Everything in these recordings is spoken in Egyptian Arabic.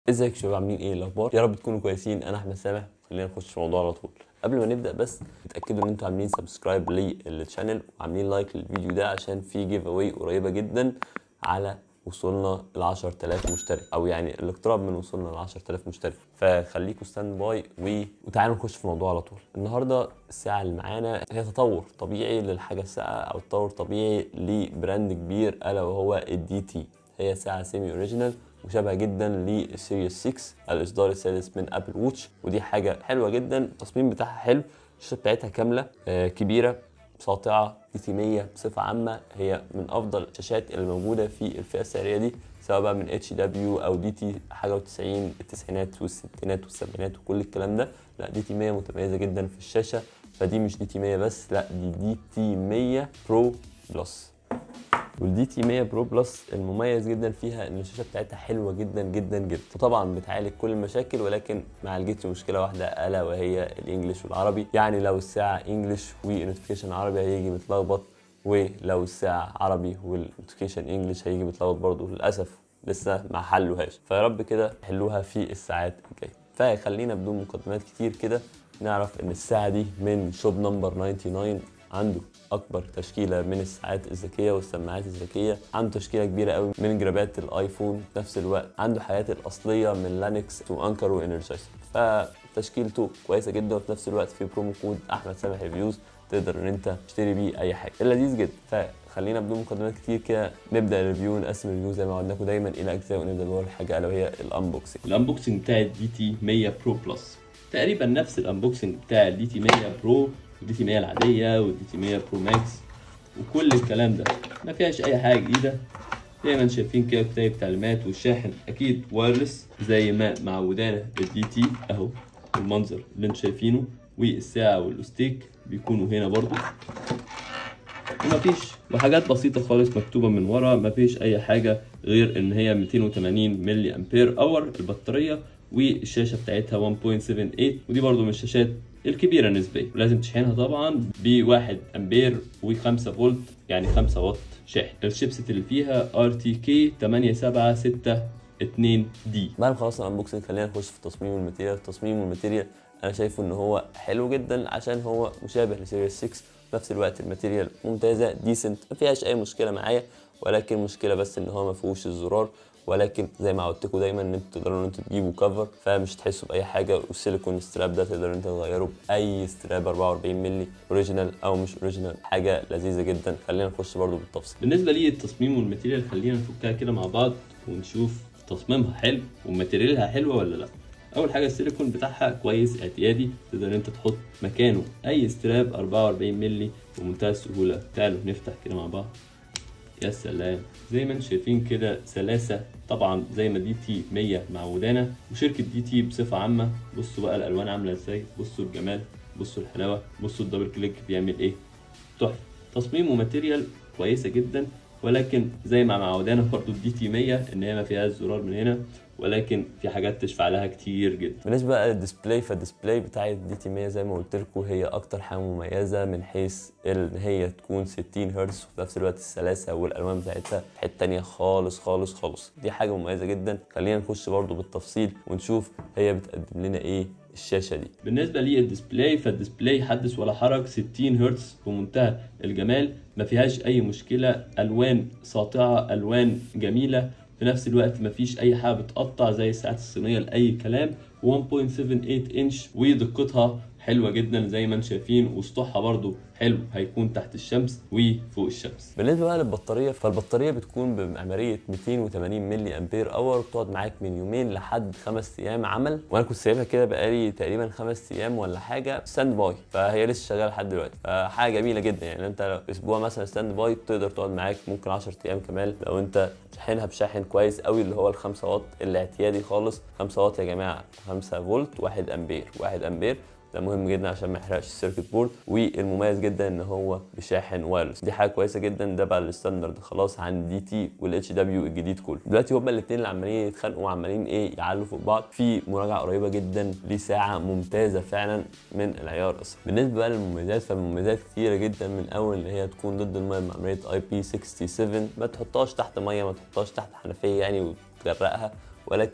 ازيك يا شباب عاملين ايه الاخبار يا رب تكونوا كويسين انا احمد سامح خلينا نخش في الموضوع على طول قبل ما نبدا بس اتاكدوا ان انتوا عاملين سبسكرايب للشانل وعاملين لايك للفيديو ده عشان في جيف اواي قريبه جدا على وصولنا ل 10000 مشترك او يعني الاقتراب من وصولنا ل 10000 مشترك فخليكم ستاند باي و... وتعالوا نخش في الموضوع على طول النهارده الساعه اللي معانا هي تطور طبيعي للحاجه الساعه او تطور طبيعي لبراند كبير الا وهو الدي تي هي ساعه سيمي اوريجينال مشابهه جدا للسيريوس 6 الاصدار السادس من ابل ووتش ودي حاجه حلوه جدا التصميم بتاعها حلو الشاشه بتاعتها كامله آه كبيره ساطعه دي تي 100 بصفه عامه هي من افضل الشاشات اللي موجوده في الفئه السعريه دي سواء بقى من اتش دبليو او دي تي حاجه و90 التسعينات والستينات والسبعينات وكل الكلام ده لا دي تي 100 متميزه جدا في الشاشه فدي مش دي تي 100 بس لا دي دي تي 100 برو بلس والدي تي 100 برو بلس المميز جدا فيها ان الشاشه بتاعتها حلوه جدا جدا جدا وطبعا بتعالج كل المشاكل ولكن ما عالجتش مشكله واحده الا وهي الانجليش والعربي يعني لو الساعه انجليش ونوتيفيكيشن عربي هيجي متلخبط ولو الساعه عربي والنوتيفيكيشن انجليش هيجي متلخبط برضه للاسف لسه ما حلوهاش فيا رب كده يحلوها في الساعات الجايه فخلينا بدون مقدمات كتير كده نعرف ان الساعه دي من شوب نمبر 99 عنده اكبر تشكيله من الساعات الذكيه والسماعات الذكيه عنده تشكيله كبيره قوي من جرابات الايفون في نفس الوقت عنده حاجات الاصليه من لانكس وانكر وانرجايزر فتشكيلته كويسه جدا وفي نفس الوقت في برومو كود احمد سامح ريفيوز تقدر ان انت تشتري بيه اي حاجه لذيذ جدا فخلينا بدون مقدمات كتير كده نبدا الريفيو نقسم الريفيو زي ما وعدناكم دايما الى اجزاء ونبدا باول حاجه الا وهي الانبوكسنج الانبوكسنج بتاع الدي تي 100 برو بلس تقريبا نفس الانبوكسنج بتاع الدي تي 100 برو والدي تي 100 العاديه والدي تي 100 برو ماكس وكل الكلام ده ما فيهاش اي حاجه جديده زي ما انتم شايفين كده كتاب تعليمات والشاحن اكيد وايرلس زي ما معودانا الدي تي اهو المنظر اللي انتم شايفينه والساعه والاستيك بيكونوا هنا برضو ومفيش وحاجات بسيطة خالص مكتوبة من ورا مفيش أي حاجة غير إن هي 280 ملي أمبير أور البطارية والشاشة بتاعتها 1.78 ودي برضو من الشاشات الكبيرة نسبيا ولازم تشحنها طبعا ب 1 أمبير و5 فولت يعني 5 واط شاحن الشيبسيت اللي فيها ار تي كي 8762 دي بعد ما خلصنا الانبوكسنج خلينا نخش في تصميم الماتيريال التصميم والماتيريال انا شايفه ان هو حلو جدا عشان هو مشابه لسيريس 6 في نفس الوقت الماتيريال ممتازه ديسنت ما فيهاش اي مشكله معايا ولكن المشكله بس ان هو ما فيهوش الزرار ولكن زي ما عودتكم دايما ان انتوا تقدروا ان انتوا تجيبوا كفر فمش تحسوا باي حاجه والسيليكون ستراب ده تقدر ان انت تغيره باي ستراب 44 مللي اوريجينال او مش اوريجينال حاجه لذيذه جدا خلينا نخش برضو بالتفصيل بالنسبة لي التصميم والماتيريال خلينا نفكها كده مع بعض ونشوف تصميمها حلو وماتيريالها حلوة ولا لا اول حاجه السيليكون بتاعها كويس اعتيادي تقدر ان انت تحط مكانه اي ستراب 44 مللي بمنتهى السهوله تعالوا نفتح كده مع بعض يا سلام زي ما انتم شايفين كده سلاسه طبعا زي ما دي تي 100 معودانا وشركه دي تي بصفه عامه بصوا بقى الالوان عامله ازاي بصوا الجمال بصوا الحلاوه بصوا الدبل كليك بيعمل ايه تحفه تصميم وماتيريال كويسه جدا ولكن زي ما معودانا برضو الدي تي 100 ان هي ما فيهاش زرار من هنا ولكن في حاجات تشفع لها كتير جدا بالنسبه بقى للديسبلاي فالديسبلاي بتاع الدي تي 100 زي ما قلت لكم هي اكتر حاجه مميزه من حيث ان هي تكون 60 هرتز وفي نفس الوقت السلاسه والالوان بتاعتها في حته تانيه خالص خالص خالص دي حاجه مميزه جدا خلينا نخش برضو بالتفصيل ونشوف هي بتقدم لنا ايه الشاشه دي بالنسبه للديسبلاي فالديسبلاي حدث ولا حرج 60 هرتز بمنتهى الجمال ما فيهاش اي مشكله الوان ساطعه الوان جميله في نفس الوقت مفيش اي حاجه بتقطع زي الساعات الصينيه لاي كلام 1.78 انش ودقتها حلوه جدا زي ما انتم شايفين وسطوحها برضو حلو هيكون تحت الشمس وفوق الشمس بالنسبه بقى للبطاريه فالبطاريه بتكون بمعماريه 280 ملي امبير اور بتقعد معاك من يومين لحد خمس ايام عمل وانا كنت سايبها كده بقالي تقريبا خمس ايام ولا حاجه ستاند باي فهي لسه شغاله لحد دلوقتي فحاجه جميله جدا يعني انت لو اسبوع مثلا ستاند باي تقدر تقعد معاك ممكن 10 ايام كمان لو انت شاحنها بشاحن كويس قوي اللي هو ال 5 واط الاعتيادي خالص 5 واط يا جماعه 5 فولت 1 امبير 1 امبير ده مهم جدا عشان ما يحرقش السيركت بورد والمميز جدا ان هو بشاحن وايرلس دي حاجه كويسه جدا ده بقى الستاندرد خلاص عن دي تي والاتش دبليو الجديد كله دلوقتي هما الاثنين اللي عمالين يتخانقوا وعمالين ايه يعلوا فوق بعض في مراجعه قريبه جدا لساعه ممتازه فعلا من العيار اصلا بالنسبه بقى للمميزات فالمميزات كتيره جدا من اول ان هي تكون ضد الميه بعمليه اي بي 67 ما تحطهاش تحت ميه ما تحطهاش تحت حنفيه يعني وتغرقها ولكن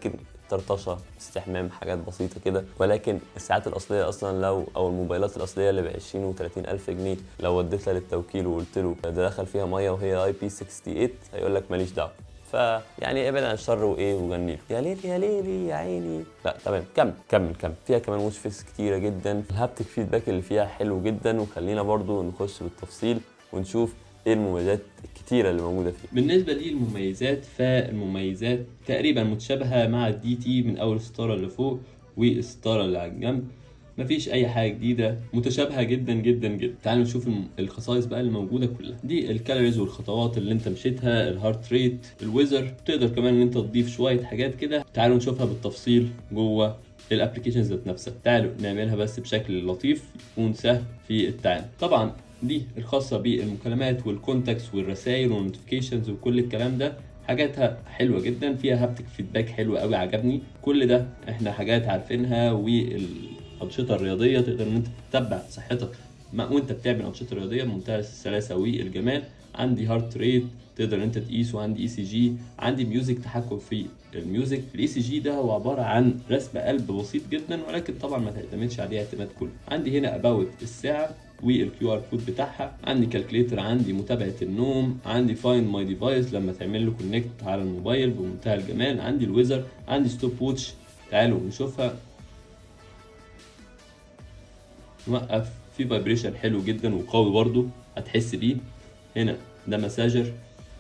طرطشه استحمام حاجات بسيطه كده ولكن الساعات الاصليه اصلا لو او الموبايلات الاصليه اللي ب 20 و 30 الف جنيه لو وديتها للتوكيل وقلت له ده دخل فيها ميه وهي اي بي 68 هيقول لك ماليش دعوه فيعني ابعد عن الشر وايه وجنيله يا ليلي يا ليلي يا عيني لا تمام كمل كمل كمل فيها كمان وش فيس كتيره جدا الهابتك فيدباك اللي فيها حلو جدا وخلينا برضو نخش بالتفصيل ونشوف ايه المميزات الكتيره اللي موجوده فيه بالنسبه للمميزات فالمميزات تقريبا متشابهه مع الدي تي من اول الستاره اللي فوق والستاره اللي على الجنب مفيش اي حاجه جديده متشابهه جدا جدا جدا تعالوا نشوف الم- الخصائص بقى اللي موجوده كلها دي الكالوريز والخطوات اللي انت مشيتها الهارت ريت الويزر تقدر كمان ان انت تضيف شويه حاجات كده تعالوا نشوفها بالتفصيل جوه الابلكيشنز ذات نفسها تعالوا نعملها بس بشكل لطيف يكون سهل في التعامل طبعا دي الخاصه بالمكالمات والكونتاكتس والرسائل والنوتيفيكيشنز وكل الكلام ده حاجاتها حلوه جدا فيها هابتك فيدباك حلو قوي عجبني كل ده احنا حاجات عارفينها والانشطه الرياضيه تقدر ان انت تتبع صحتك ما وانت بتعمل انشطه رياضيه بمنتهى السلاسه والجمال عندي هارت ريت تقدر ان انت تقيسه عندي اي سي جي عندي ميوزك تحكم في الميوزك الاي سي جي ده هو عباره عن رسم قلب بسيط جدا ولكن طبعا ما تعتمدش عليه اعتماد كلي عندي هنا اباوت الساعه والكيو ار كود بتاعها عندي كالكليتر عندي متابعه النوم عندي فايند ماي ديفايس لما تعمل له كونكت على الموبايل بمنتهى الجمال عندي الويزر عندي ستوب ووتش تعالوا نشوفها نوقف في فايبريشن حلو جدا وقوي برضو هتحس بيه هنا ده مساجر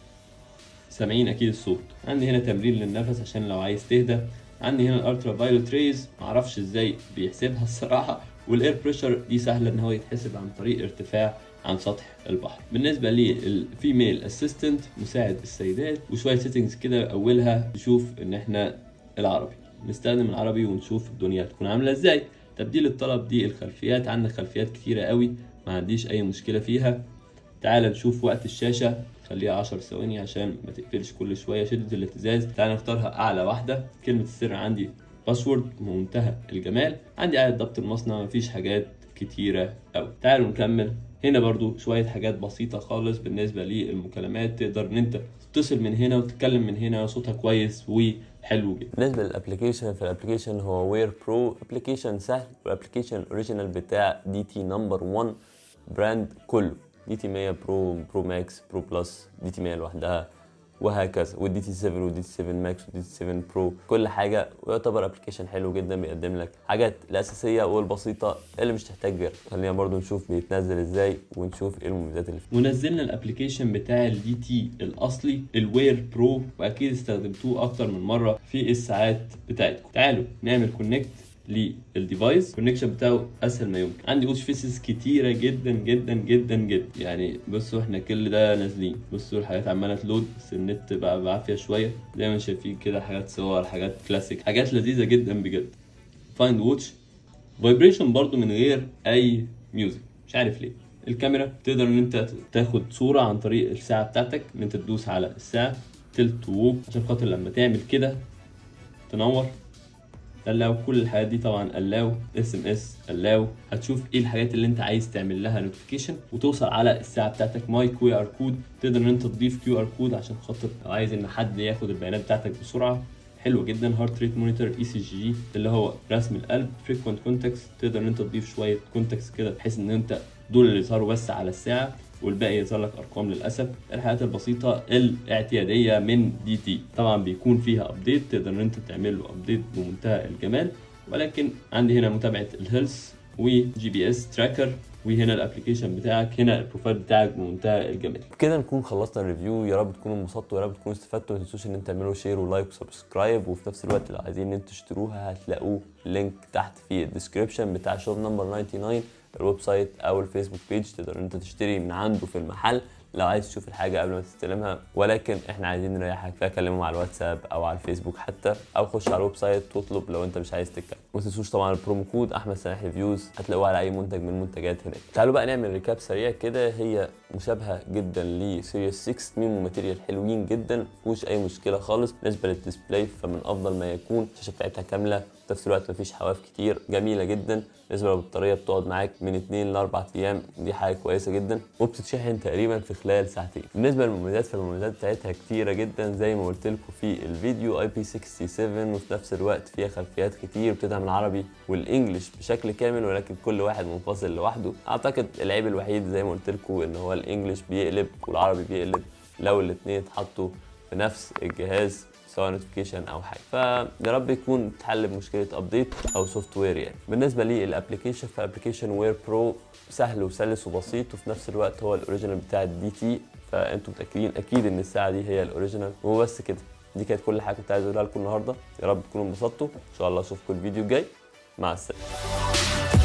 سامعين اكيد الصوت عندي هنا تمرين للنفس عشان لو عايز تهدى عندي هنا الالترا فايولت ريز معرفش ازاي بيحسبها الصراحه والاير بريشر دي سهله ان هو يتحسب عن طريق ارتفاع عن سطح البحر بالنسبه للفيميل اسيستنت مساعد السيدات وشويه سيتنجز كده اولها نشوف ان احنا العربي نستخدم العربي ونشوف الدنيا هتكون عامله ازاي تبديل الطلب دي الخلفيات عندك خلفيات كتيره قوي ما عنديش اي مشكله فيها تعال نشوف وقت الشاشة خليها 10 ثواني عشان ما تقفلش كل شوية شدة الاهتزاز تعال نختارها أعلى واحدة كلمة السر عندي باسورد بمنتهى الجمال عندي آلة ضبط المصنع مفيش حاجات كتيرة أوي تعالوا نكمل هنا برضو شوية حاجات بسيطة خالص بالنسبة للمكالمات تقدر إن أنت تتصل من هنا وتتكلم من هنا صوتها كويس وحلو جدا بالنسبه للابلكيشن فالابلكيشن هو وير برو ابلكيشن سهل والابلكيشن اوريجينال بتاع دي تي نمبر 1 براند كله دي تي 100 برو برو ماكس برو بلس دي تي 100 لوحدها وهكذا والدي تي 7 والدي تي 7 ماكس والدي تي 7 برو كل حاجه ويعتبر ابلكيشن حلو جدا بيقدم لك حاجات الاساسيه والبسيطه اللي مش تحتاج غيرها خلينا برضو نشوف بيتنزل ازاي ونشوف ايه المميزات اللي فيه ونزلنا الابلكيشن بتاع الدي تي الاصلي الوير برو واكيد استخدمتوه اكتر من مره في الساعات بتاعتكم تعالوا نعمل كونكت للديفايس الكونكشن بتاعه اسهل ما يمكن عندي واتش فيسز كتيره جدا جدا جدا جدا يعني بصوا احنا كل ده نازلين بصوا الحاجات عماله تلود بس النت بقى بعافيه شويه زي ما شايفين كده حاجات صور حاجات كلاسيك حاجات لذيذه جدا بجد فايند واتش فايبريشن برضو من غير اي ميوزك مش عارف ليه الكاميرا تقدر ان انت تاخد صوره عن طريق الساعه بتاعتك ان انت تدوس على الساعه تلت ووك عشان خاطر لما تعمل كده تنور allow كل الحاجات دي طبعا allow اس ام اس allow هتشوف ايه الحاجات اللي انت عايز تعمل لها نوتيفيكيشن وتوصل على الساعه بتاعتك ماي كيو ار كود تقدر ان انت تضيف كيو ار كود عشان خاطر لو عايز ان حد ياخد البيانات بتاعتك بسرعه حلو جدا هارت ريت مونيتور اي سي جي اللي هو رسم القلب فريكوينت كونتاكس تقدر ان انت تضيف شويه كونتاكس كده بحيث ان انت دول اللي يظهروا بس على الساعه والباقي يظهر لك ارقام للاسف الحاجات البسيطه الاعتياديه من دي تي طبعا بيكون فيها ابديت تقدر ان انت تعمل له ابديت بمنتهى الجمال ولكن عندي هنا متابعه الهيلث وجي بي اس تراكر وهنا الابلكيشن بتاعك هنا البروفايل بتاعك بمنتهى الجمال بكده نكون خلصنا الريفيو يا رب تكونوا انبسطتوا يا رب تكونوا استفدتوا ما تنسوش ان انتوا تعملوا شير ولايك وسبسكرايب وفي نفس الوقت لو عايزين ان انتوا تشتروها هتلاقوه لينك تحت في الديسكربشن بتاع شوب نمبر 99 الويب سايت او الفيسبوك بيج تقدر ان انت تشتري من عنده في المحل لو عايز تشوف الحاجه قبل ما تستلمها ولكن احنا عايزين نريحك فكلمهم على الواتساب او على الفيسبوك حتى او خش على الويب سايت تطلب لو انت مش عايز تتكلم وما تنسوش طبعا البرومو كود احمد سلاح ريفيوز هتلاقوه على اي منتج من المنتجات هناك تعالوا بقى نعمل ريكاب سريع كده هي مشابهه جدا لسيريس 6 ميمو ماتيريال حلوين جدا مفيهوش اي مشكله خالص بالنسبه للديسبلاي فمن افضل ما يكون الشاشه بتاعتها كامله في نفس الوقت مفيش حواف كتير جميله جدا بالنسبه للبطاريه بتقعد معاك من 2 ل 4 ايام دي حاجه كويسه جدا وبتتشحن تقريبا في خلال ساعتين بالنسبه للمميزات فالمميزات بتاعتها كتيره جدا زي ما قلت لكم في الفيديو اي بي 67 وفي نفس الوقت فيها خلفيات كتير بتدعم العربي والانجليش بشكل كامل ولكن كل واحد منفصل لوحده اعتقد العيب الوحيد زي ما قلت لكم ان هو الانجليش بيقلب والعربي بيقلب لو الاثنين اتحطوا في نفس الجهاز سواء نوتيفيكيشن او حاجه فيا رب يكون تحل بمشكله ابديت او سوفت وير يعني بالنسبه للابلكيشن فابلكيشن وير برو سهل وسلس وبسيط وفي نفس الوقت هو الاوريجينال بتاع الدي تي فانتم متاكدين اكيد ان الساعه دي هي الاوريجينال وبس كده دي كانت كل حاجه كنت عايز اقولها لكم النهارده يا رب تكونوا انبسطتوا ان شاء الله اشوفكم الفيديو الجاي مع السلامه